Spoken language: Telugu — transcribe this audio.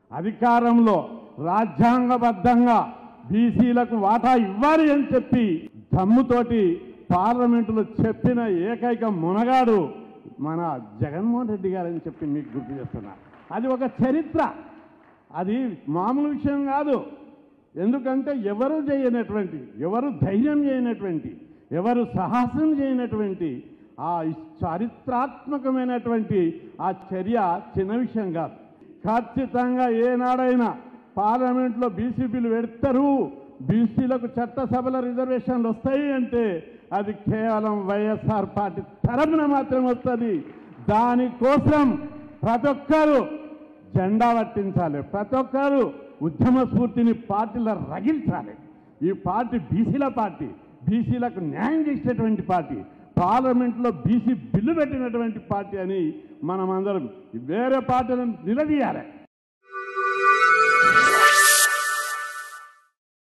అధికారంలో రాజ్యాంగబద్ధంగా బీసీలకు వాటా ఇవ్వాలి అని చెప్పి దమ్ముతోటి పార్లమెంటులో చెప్పిన ఏకైక మునగాడు మన జగన్మోహన్ రెడ్డి గారని చెప్పి మీకు గుర్తు చేస్తున్నా అది ఒక చరిత్ర అది మామూలు విషయం కాదు ఎందుకంటే ఎవరు చేయనటువంటి ఎవరు ధైర్యం చేయనటువంటి ఎవరు సాహసం చేయనటువంటి ఆ చారిత్రాత్మకమైనటువంటి ఆ చర్య చిన్న విషయం కాదు ఖచ్చితంగా ఏనాడైనా పార్లమెంట్లో బీసీ బిల్లు పెడతారు బీసీలకు చట్టసభల రిజర్వేషన్లు వస్తాయి అంటే అది కేవలం వైఎస్ఆర్ పార్టీ తరపున మాత్రం వస్తుంది దానికోసం ప్రతి ఒక్కరు జెండా పట్టించాలి ప్రతి ఒక్కరు ఉద్యమ స్ఫూర్తిని పార్టీలో రగిల్చాలి ఈ పార్టీ బీసీల పార్టీ బీసీలకు న్యాయం చేసేటువంటి పార్టీ పార్లమెంట్లో బీసీ బిల్లు పెట్టినటువంటి పార్టీ అని మనమందరం వేరే పార్టీలను నిలదీయాలి